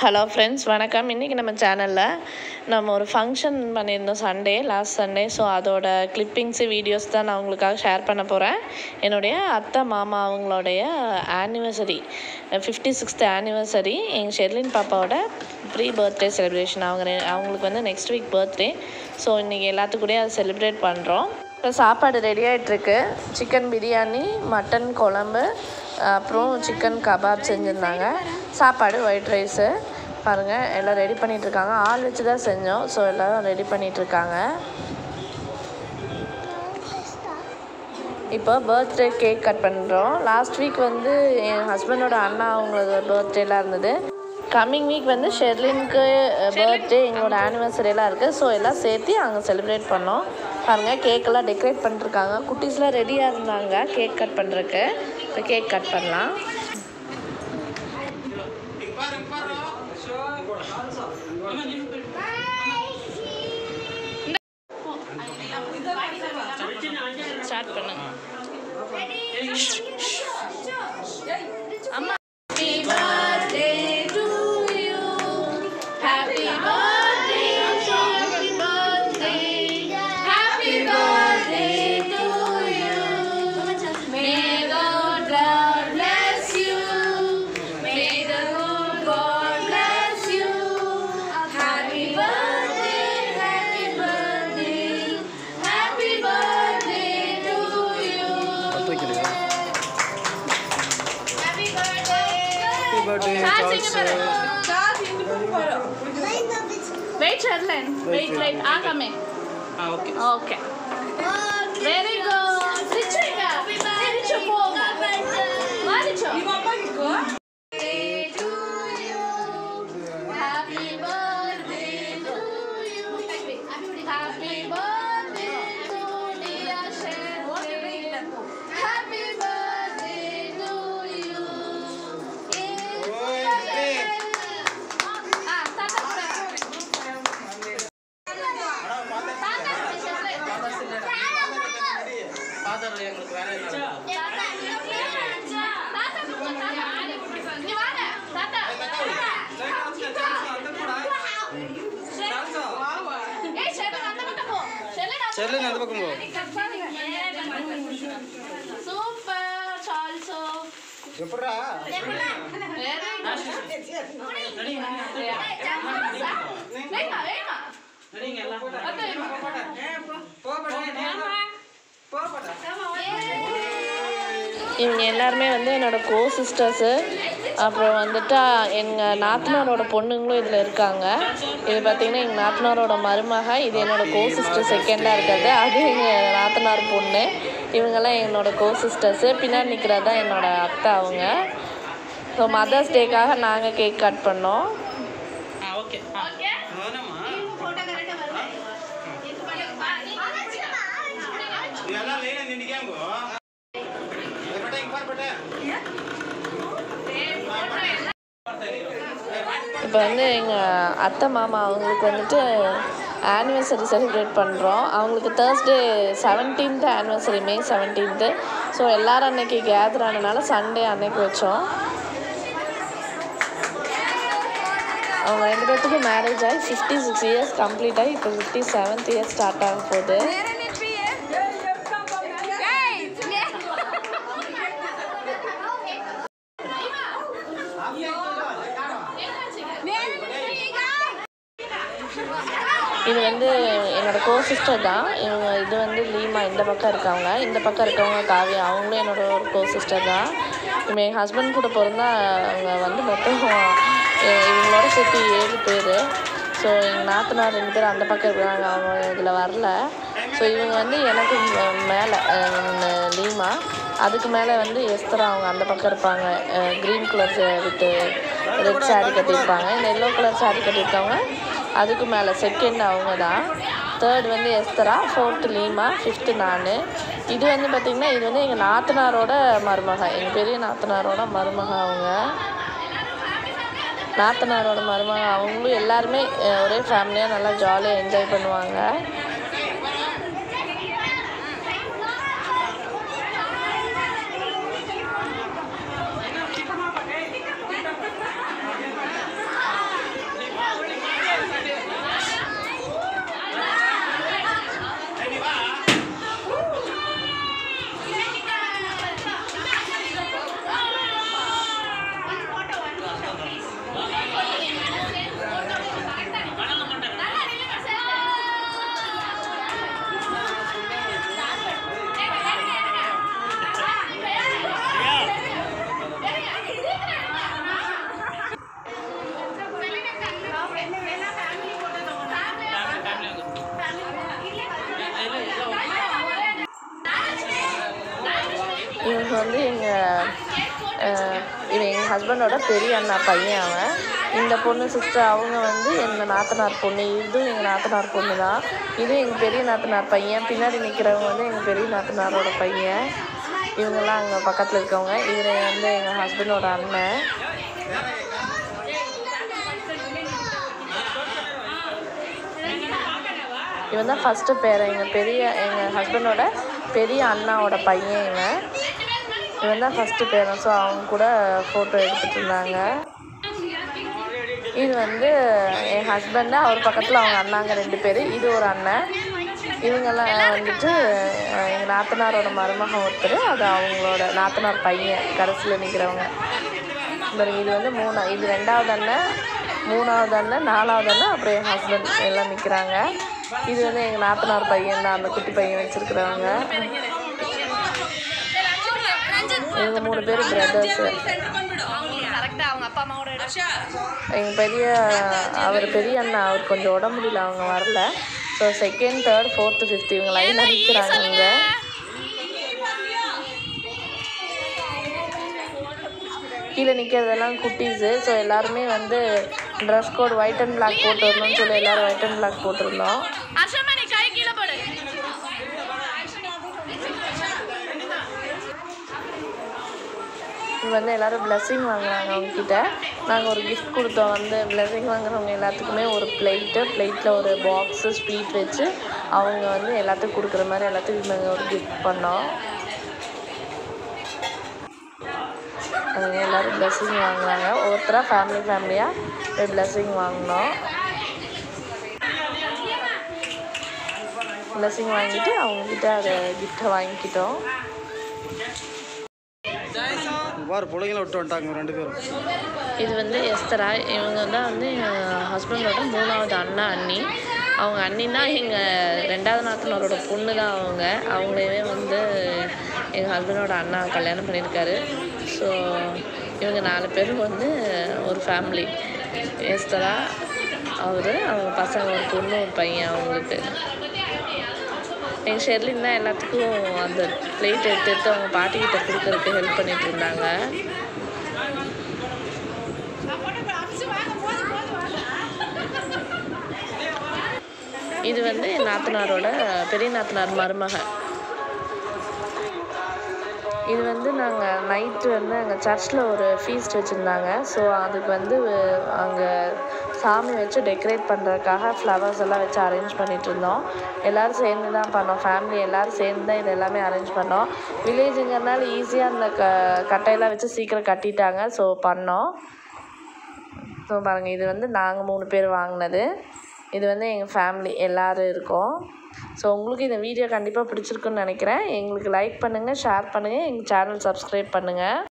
Hello friends வணக்கம் இன்றைக்கி நம்ம சேனலில் நம்ம ஒரு ஃபங்க்ஷன் பண்ணியிருந்தோம் சண்டே லாஸ்ட் சண்டே ஸோ அதோட கிளிப்பிங்ஸு வீடியோஸ் தான் நான் உங்களுக்காக ஷேர் பண்ண போகிறேன் என்னுடைய அத்தை மாமா அவங்களுடைய ஆனிவர்சரி ஃபிஃப்டி சிக்ஸ்த் ஆனிவர்சரி எங்கள் ஷெர்லின் பாப்பாவோட ப்ரீ பர்த்டே செலிப்ரேஷன் அவங்க ரெ- அவங்களுக்கு வந்து நெக்ஸ்ட் வீக் பர்த்டே ஸோ இன்றைக்கி எல்லாத்துக்கூடயும் அதை செலிப்ரேட் பண்ணுறோம் இப்போ சாப்பாடு ரெடி ஆகிட்டுருக்கு சிக்கன் பிரியாணி மட்டன் குழம்பு அப்புறம் சிக்கன் கபாப் செஞ்சுருந்தாங்க சாப்பாடு ஒயிட் ரைஸு பாருங்கள் எல்லாம் ரெடி பண்ணிகிட்ருக்காங்க ஆள் வச்சு தான் செஞ்சோம் ஸோ எல்லோரும் ரெடி பண்ணிகிட்ருக்காங்க இப்போ பர்த்டே கேக் கட் பண்ணுறோம் லாஸ்ட் வீக் வந்து என் ஹஸ்பண்டோட அண்ணா அவங்களோட பர்த்டேலாம் இருந்தது கம்மிங் வீக் வந்து ஷெர்லினுக்கு பர்த்டே எங்களோட ஆனிவர்சரியெல்லாம் இருக்குது ஸோ எல்லாம் சேர்த்து அங்கே செலிப்ரேட் பண்ணோம் பாருங்கள் கேக்கெல்லாம் டெக்கரேட் பண்ணிருக்காங்க குட்டீஸ்லாம் ரெடியாக இருந்தாங்க கேக் கட் பண்ணுறதுக்கு இப்போ கேக் கட் பண்ணலாம் ஸ்டார்ட் பண்ணுங்க அம்மா Happy birthday to you. Happy birthday, happy birthday. Happy birthday to you. May the God bless you. May the good God bless you. Happy birthday, happy birthday. Happy birthday to you. Happy birthday. Wait, Sharlene. Wait, wait. Ah, come in. Okay. Very good. Richiga. Richu, போங்க. வா, Richu. to you. Happy birthday to you. Happy birthday to dear Sharlene. Happy birthday to you. Ah, தாத்தா கூட. செல்லுங்க அந்த பக்கம் போ super சால்சோ எப்படா வேமா வேமா அத்தை இவங்க எல்லாருமே வந்து என்னோட கோ சிஸ்டர்ஸு அப்புறம் வந்துட்டு எங்கள் நாத்தனாரோட பொண்ணுங்களும் இதில் இருக்காங்க இது பார்த்திங்கன்னா எங்கள் நாத்தனாரோட மருமக இது என்னோட கோ சிஸ்டர் செகண்டாக இருக்கிறது அது எங்கள் நாத்தனார் பொண்ணு இவங்கெல்லாம் என்னோட கோ சிஸ்டர்ஸு பின்னாடி நிற்கிறது தான் என்னோட அத்தை அவங்க ஸோ மதர்ஸ் டேக்காக நாங்கள் கேக் கட் பண்ணோம் ஓகே అవునమ్మా இதெல்லாம் லைனா நின்னுக்கேங்கோ பட்டே இங்க பாரு பட்டே இப்போ வந்து எங்கள் அத்தை மாமா அவங்களுக்கு வந்துட்டு ஆனிவர்சரி செலிப்ரேட் பண்ணுறோம் அவங்களுக்கு Thursday seventeenth anniversary May seventeenth so எல்லாரும் அன்னைக்கு கேதர் ஆனனால சண்டே அன்னைக்கு வச்சோம் அவங்க ரெண்டு பேர்த்துக்கும் மேரேஜ் ஆகி ஃபிஃப்டி சிக்ஸ் இயர்ஸ் கம்ப்ளீட் ஆகி இப்போ ஃபிஃப்டி செவன்த் இயர் ஸ்டார்ட் ஆக போகுது இது வந்து என்னோட கோ சிஸ்டர் தான் இவங்க இது வந்து லீமா இந்த பக்கம் இருக்காங்க இந்த பக்கம் இருக்கவங்க காவியா அவங்களும் என்னோட ஒரு கோ சிஸ்டர் தான் இவங்க என் ஹஸ்பண்ட் கூட பிறந்தா அவங்க வந்து மொத்தம் அஹ் இவங்களோட சேர்த்து ஏழு பேர் ஸோ எங்கள் நாத்தனார் ரெண்டு பேர் அந்த பக்கம் இருக்காங்க அவங்க இதில் வரல ஸோ இவங்க வந்து எனக்கு மேலே லீமா அதுக்கு மேலே வந்து எஸ்தரா அவங்க அந்த பக்கம் இருப்பாங்க green colour with red saree கட்டியிருப்பாங்க இந்த எல்லோ கலர் saree கட்டியிருக்கவங்க அதுக்கு மேலே செகண்ட் அவங்க தான் தேர்ட் வந்து எஸ்தரா ஃபோர்த்து லீமா ஃபிஃப்த்து நான் இது வந்து பார்த்திங்கன்னா இது வந்து எங்கள் நாத்தனாரோட மருமக எங்கள் பெரிய நாத்தனாரோட மருமக அவங்க நாத்தனாரோட மருமக அவங்களும் எல்லாருமே அஹ், ஒரே ஃபேமிலியாக நல்லா ஜாலியாக என்ஜாய் பண்ணுவாங்க வந்து எங்கள் இவன் எங்கள் ஹஸ்பண்டோட பெரிய அண்ணா பையன் அவன் இந்த பொண்ணு சிஸ்டர் அவங்க வந்து எங்கள் நாத்தனார் பொண்ணு இதுவும் எங்கள் நாத்தனார் பொண்ணு தான் இதுவும் எங்கள் பெரிய நாத்தனார் பையன் பின்னாடி நிற்கிறவங்க வந்து எங்கள் பெரிய நாத்தனாரோட பையன் இவங்கெல்லாம் அங்கே பக்கத்தில் இருக்கவங்க இவர் வந்து எங்கள் ஹஸ்பண்டோட அண்ணன் இவன் தான் ஃபஸ்ட்டு பேரன் எங்கள் பெரிய எங்கள் ஹஸ்பண்டோட பெரிய அண்ணாவோட பையன் இவன் இவன் தான் ஃபஸ்ட்டு பேரன் ஸோ அவங்க கூட ஃபோட்டோ எடுத்துகிட்டு இருந்தாங்க இது வந்து என் ஹஸ்பண்டு அவர் பக்கத்தில் அவங்க அண்ணாங்க ரெண்டு பேர் இது ஒரு அண்ணன் இவங்கெல்லாம் வந்துட்டு அஹ், எங்கள் நாத்தனாரோட மருமகன் ஒருத்தர் அது அவங்களோட நாத்தனார் பையன் கடைசியில் நிற்கிறவங்க பாருங்க இது வந்து மூணா இது ரெண்டாவது அண்ணன் மூணாவது அண்ணன் நாலாவது அண்ணன் அப்புறம் என் ஹஸ்பண்ட் எல்லாம் நிற்கிறாங்க இது வந்து எங்கள் நாத்தனார் பையன் தான் அந்த குட்டி பையன் வச்சுருக்கிறவங்க இவங்க மூணு பேர் பிரதர்ஸு கரெக்டாக அவங்க அப்பா அம்மாவோட எங்கள் பெரிய அவர் பெரிய அண்ணா அவர் கொஞ்சம் உடம்பு முடியல அவங்க வரல so second third fourth fifth இவங்க லைனாக நிற்கிறாங்க இங்கே கீழே நிற்கிறதெல்லாம் குட்டீஸு ஸோ எல்லாருமே வந்து dress code white and black போட்டு வரணும்னு சொல்லி எல்லோரும் ஒயிட் அண்ட் பிளாக் போட்டிருந்தோம் அர்ஷமா நீ கை கீழே போடு இங்க வந்து எல்லோரும் பிளெஸ்ஸிங் வாங்குறாங்க அவங்கக்கிட்ட நாங்கள் ஒரு கிஃப்ட் கொடுத்தோம் வந்து பிளெஸ்ஸிங் வாங்குறவங்க எல்லாத்துக்குமே ஒரு பிளேட்டு பிளேட்டில் ஒரு பாக்ஸு ஸ்வீட் வச்சு அவங்க வந்து எல்லாத்துக்கும் கொடுக்குற மாதிரி எல்லாத்துக்கும் நாங்கள் ஒரு கிஃப்ட் பண்ணோம் அவங்க எல்லோரும் பிளெஸ்ஸிங் வாங்குறாங்க ஒவ்வொருத்தராக ஃபேமிலி ஃபேமிலியாக போய் பிளெஸ்ஸிங் வாங்கினோம் பிளெஸ்ஸிங் வாங்கிட்டு அவங்கக்கிட்ட அதை கிஃப்ட்டை வாங்கிக்கிட்டோம் பாரு பிள்ளைங்கள விட்டு வந்துட்டாங்க ரெண்டு பேரும் இது வந்து எஸ்தரா இவங்க தான் வந்து எங்கள் ஹஸ்பண்டோட மூணாவது அண்ணா அண்ணி அவங்க அண்ணின்னா எங்கள் ரெண்டாவது நாத்தனாரோட பொண்ணு தான் அவங்க அவங்களவே வந்து எங்கள் ஹஸ்பண்டோட அண்ணா கல்யாணம் பண்ணியிருக்காரு ஸோ இவங்க நாலு பேரும் வந்து ஒரு ஃபேமிலி எஸ்தரா அவர் அவங்க பசங்க ஒரு பொண்ணு ஒரு பையன் அவங்களுக்கு எங்கள் ஷெர்லின் தான் எல்லாத்துக்கும் அந்த பிளேட் எடுத்து எடுத்து அவங்க பாட்டிக்கிட்ட கொடுக்கறதுக்கு ஹெல்ப் பண்ணிட்டு இருந்தாங்க இது வந்து என் நாத்தனாரோட பெரிய நாத்தனார் மருமக இது வந்து நாங்கள் நைட்டு வந்து அங்கே சர்ச்சில் ஒரு ஃபீஸ்ட் வச்சுருந்தாங்க ஸோ அதுக்கு வந்து அங்கே சாமி வச்சு டெக்கரேட் பண்ணுறதுக்காக ஃப்ளவர்ஸ் எல்லாம் வச்சு அரேஞ்ச் பண்ணிட்டு இருந்தோம் எல்லோரும் சேர்ந்து தான் பண்ணோம் ஃபேமிலி எல்லோரும் சேர்ந்து தான் இது எல்லாமே அரேஞ்ச் பண்ணோம் வில்லேஜுங்கிறனால ஈஸியாக அந்த க கட்டையெல்லாம் வச்சு சீக்கிரம் கட்டிட்டாங்க ஸோ பண்ணோம் ஸோ பாருங்கள் இது வந்து நாங்கள் மூணு பேர் வாங்கினது இது வந்து எங்கள் ஃபேமிலி எல்லோரும் இருக்கோம் ஸோ உங்களுக்கு இந்த வீடியோ கண்டிப்பாக பிடிச்சிருக்குன்னு நினைக்கிறேன் எங்களுக்கு லைக் பண்ணுங்கள் ஷேர் பண்ணுங்கள் எங்கள் சேனல் சப்ஸ்கிரைப் பண்ணுங்கள்